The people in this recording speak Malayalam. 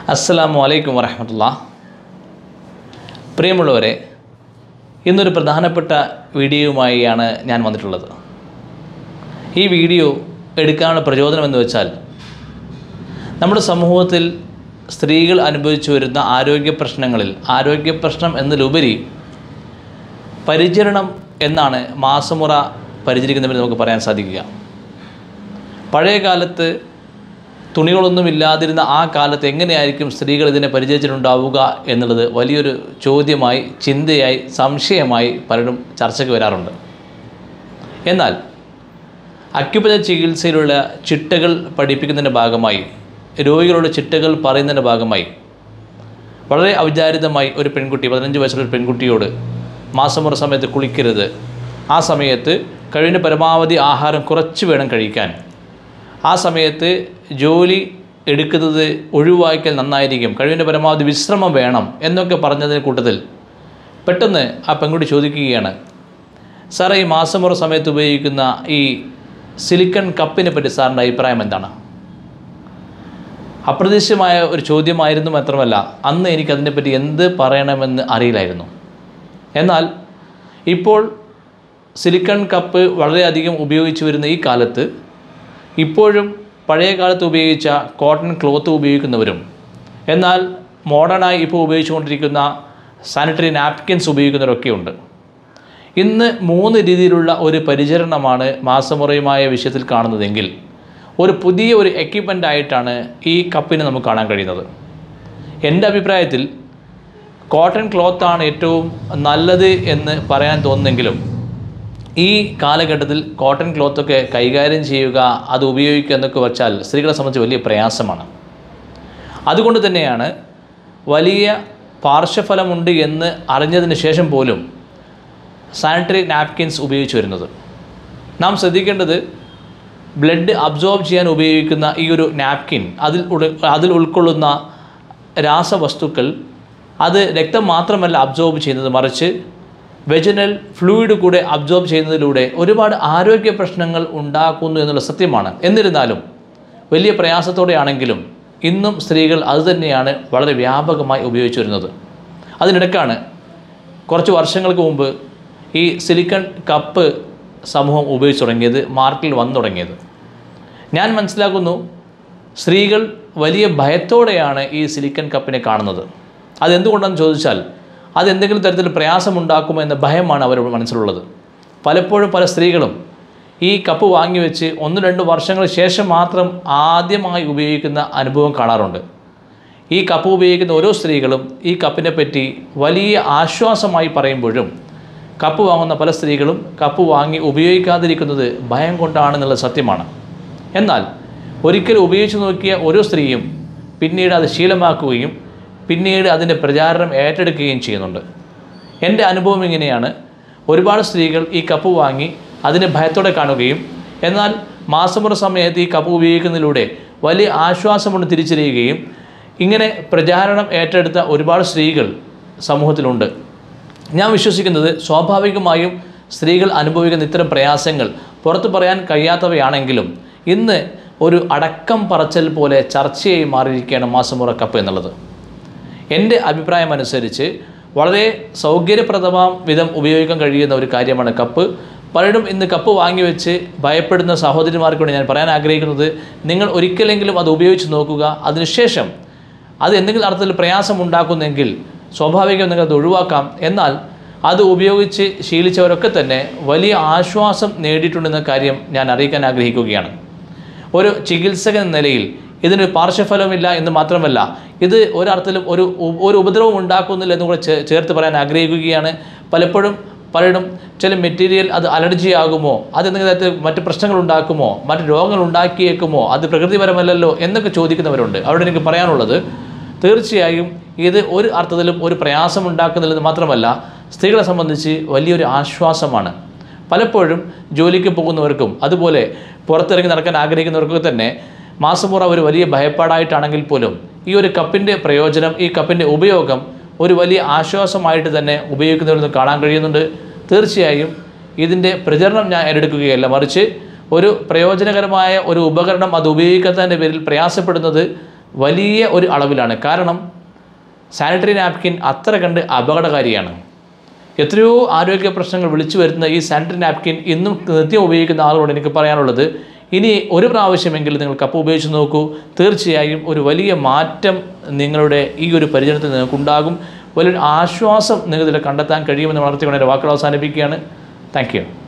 അസ്സലാമു അലൈക്കും വറഹമത്തുള്ള പ്രിയമുള്ളവരെ ഇന്നൊരു പ്രധാനപ്പെട്ട വീഡിയോയുമായാണ് ഞാൻ വന്നിട്ടുള്ളത് ഈ വീഡിയോ എടുക്കാനുള്ള പ്രചോദനം എന്ന് വെച്ചാൽ നമ്മുടെ സമൂഹത്തിൽ സ്ത്രീകൾ അനുഭവിച്ചു വരുന്ന ആരോഗ്യ പ്രശ്നങ്ങളിൽ ആരോഗ്യ പ്രശ്നം എന്നതിലുപരി പരിചരണം എന്നാണ് മാസമുറ പരിചരിക്കുന്നവരെ നമുക്ക് പറയാൻ സാധിക്കുക പഴയ കാലത്ത് തുണികളൊന്നും ഇല്ലാതിരുന്ന ആ കാലത്ത് എങ്ങനെയായിരിക്കും സ്ത്രീകൾ ഇതിനെ പരിചയിച്ചിട്ടുണ്ടാവുക എന്നുള്ളത് വലിയൊരു ചോദ്യമായി ചിന്തയായി സംശയമായി പലരും ചർച്ചയ്ക്ക് വരാറുണ്ട് എന്നാൽ അക്യുപഞ്ചർ ചികിത്സയിലുള്ള ചിട്ടകൾ പഠിപ്പിക്കുന്നതിൻ്റെ ഭാഗമായി രോഗികളുടെ ചിട്ടകൾ പറയുന്നതിൻ്റെ ഭാഗമായി വളരെ അവിചാരിതമായി ഒരു പെൺകുട്ടി പതിനഞ്ച് വയസ്സുള്ള ഒരു പെൺകുട്ടിയോട് മാസമുറ സമയത്ത് കുളിക്കരുത് ആ സമയത്ത് കഴിവിൻ്റെ പരമാവധി ആഹാരം കുറച്ച് വേണം കഴിക്കാൻ ആ സമയത്ത് ജോലി എടുക്കുന്നത് ഒഴിവാക്കിയാൽ നന്നായിരിക്കും കഴിവിൻ്റെ പരമാവധി വിശ്രമം വേണം എന്നൊക്കെ പറഞ്ഞതിന് കൂട്ടത്തിൽ പെട്ടെന്ന് ആ പെൺകുട്ടി ചോദിക്കുകയാണ് സാറേ ഈ മാസമുറ സമയത്ത് ഉപയോഗിക്കുന്ന ഈ സിലിക്കൺ കപ്പിനെ പറ്റി സാറിൻ്റെ അഭിപ്രായം എന്താണ് അപ്രതീക്ഷിതമായ ഒരു ചോദ്യമായിരുന്നു മാത്രമല്ല അന്ന് എനിക്ക് അതിനെപ്പറ്റി എന്ത് പറയണമെന്ന് അറിയില്ലായിരുന്നു എന്നാൽ ഇപ്പോൾ സിലിക്കൺ കപ്പ് വളരെയധികം ഉപയോഗിച്ചു വരുന്ന ഈ കാലത്ത് ഇപ്പോഴും പഴയ കാലത്ത് ഉപയോഗിച്ച കോട്ടൺ ക്ലോത്ത് ഉപയോഗിക്കുന്നവരും എന്നാൽ മോഡേണായി ഇപ്പോൾ ഉപയോഗിച്ചുകൊണ്ടിരിക്കുന്ന സാനിറ്ററി നാപ്കിൻസ് ഉപയോഗിക്കുന്നവരൊക്കെ ഉണ്ട് ഇന്ന് മൂന്ന് രീതിയിലുള്ള ഒരു പരിചരണമാണ് മാസമുറയുമായ വിഷയത്തിൽ കാണുന്നതെങ്കിൽ ഒരു പുതിയ ഒരു എക്യുപ്മെൻ്റ് ആയിട്ടാണ് ഈ കപ്പിനെ നമുക്ക് കാണാൻ കഴിയുന്നത് എൻ്റെ അഭിപ്രായത്തിൽ കോട്ടൺ ക്ലോത്താണ് ഏറ്റവും നല്ലത് എന്ന് പറയാൻ തോന്നുന്നെങ്കിലും ഈ കാലഘട്ടത്തിൽ കോട്ടൺ ക്ലോത്തൊക്കെ കൈകാര്യം ചെയ്യുക അത് ഉപയോഗിക്കുക എന്നൊക്കെ വെച്ചാൽ സ്ത്രീകളെ സംബന്ധിച്ച് വലിയ പ്രയാസമാണ് അതുകൊണ്ട് തന്നെയാണ് വലിയ പാർശ്വഫലമുണ്ട് എന്ന് അറിഞ്ഞതിന് ശേഷം പോലും സാനിറ്ററി നാപ്കിൻസ് ഉപയോഗിച്ച് വരുന്നത് നാം ശ്രദ്ധിക്കേണ്ടത് ബ്ലഡ് അബ്സോർബ് ചെയ്യാൻ ഉപയോഗിക്കുന്ന ഈ ഒരു നാപ്കിൻ അതിൽ ഉൾ- അതിൽ ഉൾക്കൊള്ളുന്ന രാസവസ്തുക്കൾ അത് രക്തം മാത്രമല്ല അബ്സോർബ് ചെയ്യുന്നത് മറിച്ച് വെജനൽ ഫ്ലൂയിഡ് കൂടെ അബ്സോർബ് ചെയ്യുന്നതിലൂടെ ഒരുപാട് ആരോഗ്യ പ്രശ്നങ്ങൾ ഉണ്ടാക്കുന്നു എന്നുള്ള സത്യമാണ് എന്നിരുന്നാലും വലിയ പ്രയാസത്തോടെയാണെങ്കിലും ഇന്നും സ്ത്രീകൾ അതുതന്നെയാണ് വളരെ വ്യാപകമായി ഉപയോഗിച്ചു വരുന്നത് അതിനിടക്കാണ് കുറച്ച് വർഷങ്ങൾക്ക് മുമ്പ് ഈ സിലിക്കൺ കപ്പ് സമൂഹം ഉപയോഗിച്ച് തുടങ്ങിയത് മാർക്കിൽ വന്നു തുടങ്ങിയത് ഞാൻ മനസ്സിലാക്കുന്നു സ്ത്രീകൾ വലിയ ഭയത്തോടെയാണ് ഈ സിലിക്കൺ കപ്പിനെ കാണുന്നത് അതെന്തുകൊണ്ടെന്ന് ചോദിച്ചാൽ അതെന്തെങ്കിലും തരത്തിൽ പ്രയാസമുണ്ടാക്കുമോ എന്ന ഭയമാണ് അവരുടെ മനസ്സിലുള്ളത് പലപ്പോഴും പല സ്ത്രീകളും ഈ കപ്പ് വാങ്ങി വെച്ച് ഒന്ന് രണ്ട് വർഷങ്ങൾക്ക് ശേഷം മാത്രം ആദ്യമായി ഉപയോഗിക്കുന്ന അനുഭവം കാണാറുണ്ട് ഈ കപ്പ് ഉപയോഗിക്കുന്ന ഓരോ സ്ത്രീകളും ഈ കപ്പിനെ പറ്റി വലിയ ആശ്വാസമായി പറയുമ്പോഴും കപ്പ് വാങ്ങുന്ന പല സ്ത്രീകളും കപ്പ് വാങ്ങി ഉപയോഗിക്കാതിരിക്കുന്നത് ഭയം കൊണ്ടാണെന്നുള്ള സത്യമാണ് എന്നാൽ ഒരിക്കൽ ഉപയോഗിച്ച് നോക്കിയ ഓരോ സ്ത്രീയും പിന്നീട് അത് ശീലമാക്കുകയും പിന്നീട് അതിൻ്റെ പ്രചാരണം ഏറ്റെടുക്കുകയും ചെയ്യുന്നുണ്ട് എൻ്റെ അനുഭവം ഇങ്ങനെയാണ് ഒരുപാട് സ്ത്രീകൾ ഈ കപ്പ് വാങ്ങി അതിനെ ഭയത്തോടെ കാണുകയും എന്നാൽ മാസമുറ സമയത്ത് ഈ കപ്പ് ഉപയോഗിക്കുന്നതിലൂടെ വലിയ ആശ്വാസമുണ്ട് തിരിച്ചറിയുകയും ഇങ്ങനെ പ്രചാരണം ഏറ്റെടുത്ത ഒരുപാട് സ്ത്രീകൾ സമൂഹത്തിലുണ്ട് ഞാൻ വിശ്വസിക്കുന്നത് സ്വാഭാവികമായും സ്ത്രീകൾ അനുഭവിക്കുന്ന ഇത്തരം പ്രയാസങ്ങൾ പുറത്തു പറയാൻ കഴിയാത്തവയാണെങ്കിലും ഇന്ന് ഒരു അടക്കം പറച്ചൽ പോലെ ചർച്ചയായി മാറിയിരിക്കുകയാണ് മാസമുറ കപ്പ് എന്നുള്ളത് എൻ്റെ അഭിപ്രായം അനുസരിച്ച് വളരെ സൗകര്യപ്രദമാം വിധം ഉപയോഗിക്കാൻ കഴിയുന്ന ഒരു കാര്യമാണ് കപ്പ് പലരും ഇന്ന് കപ്പ് വാങ്ങി വെച്ച് ഭയപ്പെടുന്ന സഹോദരിമാർക്കൂടെ ഞാൻ പറയാൻ ആഗ്രഹിക്കുന്നത് നിങ്ങൾ ഒരിക്കലെങ്കിലും അത് ഉപയോഗിച്ച് നോക്കുക അതിനുശേഷം അത് എന്തെങ്കിലും അർത്ഥത്തിൽ പ്രയാസമുണ്ടാക്കുന്നെങ്കിൽ സ്വാഭാവികം നിങ്ങൾക്ക് അത് ഒഴിവാക്കാം എന്നാൽ അത് ഉപയോഗിച്ച് ശീലിച്ചവരൊക്കെ തന്നെ വലിയ ആശ്വാസം നേടിയിട്ടുണ്ടെന്ന കാര്യം ഞാൻ അറിയിക്കാൻ ആഗ്രഹിക്കുകയാണ് ഒരു ചികിത്സകൻ എന്ന നിലയിൽ ഇതിന് പാർശ്വഫലമില്ല എന്ന് മാത്രമല്ല ഇത് ഒരർത്ഥത്തിലും ഒരു ഉ- ഒരു ഉപദ്രവം ഉണ്ടാക്കുന്നില്ല എന്ന് കൂടെ ചേ- ചേർത്ത് പറയാൻ ആഗ്രഹിക്കുകയാണ് പലപ്പോഴും പലരും ചില മെറ്റീരിയൽ അത് അലർജി ആകുമോ അത് എന്തെങ്കിലും തരത്തിൽ മറ്റ് പ്രശ്നങ്ങൾ ഉണ്ടാക്കുമോ മറ്റ് രോഗങ്ങൾ ഉണ്ടാക്കിയേക്കുമോ അത് പ്രകൃതിപരമല്ലല്ലോ എന്നൊക്കെ ചോദിക്കുന്നവരുണ്ട് അവിടെ എനിക്ക് പറയാനുള്ളത് തീർച്ചയായും ഇത് ഒരു അർത്ഥത്തിലും ഒരു പ്രയാസം ഉണ്ടാക്കുന്നില്ലെന്ന് മാത്രമല്ല സ്ത്രീകളെ സംബന്ധിച്ച് വലിയൊരു ആശ്വാസമാണ് പലപ്പോഴും ജോലിക്ക് പോകുന്നവർക്കും അതുപോലെ പുറത്തിറങ്ങി നടക്കാൻ ആഗ്രഹിക്കുന്നവർക്കൊക്കെ തന്നെ മാസമുറ ഒരു വലിയ ഭയപ്പാടായിട്ടാണെങ്കിൽ പോലും ഈ ഒരു കപ്പിൻ്റെ പ്രയോജനം ഈ കപ്പിൻ്റെ ഉപയോഗം ഒരു വലിയ ആശ്വാസമായിട്ട് തന്നെ ഉപയോഗിക്കുന്നവരെന്ന് കാണാൻ കഴിയുന്നുണ്ട് തീർച്ചയായും ഇതിൻ്റെ പ്രചരണം ഞാൻ ഏറ്റെടുക്കുകയല്ല മറിച്ച് ഒരു പ്രയോജനകരമായ ഒരു ഉപകരണം അത് ഉപയോഗിക്കാത്തതിൻ്റെ പേരിൽ പ്രയാസപ്പെടുന്നത് വലിയ ഒരു അളവിലാണ് കാരണം സാനിറ്ററി നാപ്കിൻ അത്ര കണ്ട് അപകടകാരിയാണ് എത്രയോ ആരോഗ്യ പ്രശ്നങ്ങൾ വിളിച്ചു വരുന്ന ഈ സാനിറ്ററി നാപ്കിൻ ഇന്നും നിത്യം ഉപയോഗിക്കുന്ന ആളുകളോട് എനിക്ക് പറയാനുള്ളത് ഇനി ഒരു പ്രാവശ്യമെങ്കിലും നിങ്ങൾ കപ്പ് ഉപയോഗിച്ച് നോക്കൂ തീർച്ചയായും ഒരു വലിയ മാറ്റം നിങ്ങളുടെ ഈ ഒരു പരിചരണത്തിൽ നിങ്ങൾക്കുണ്ടാകും വലിയൊരു ആശ്വാസം നിങ്ങളിതിൽ കണ്ടെത്താൻ കഴിയുമെന്ന് വളർത്തിക്കൊണ്ട് എൻ്റെ വാക്കുകൾ അവസാനിപ്പിക്കുകയാണ് താങ്ക് യു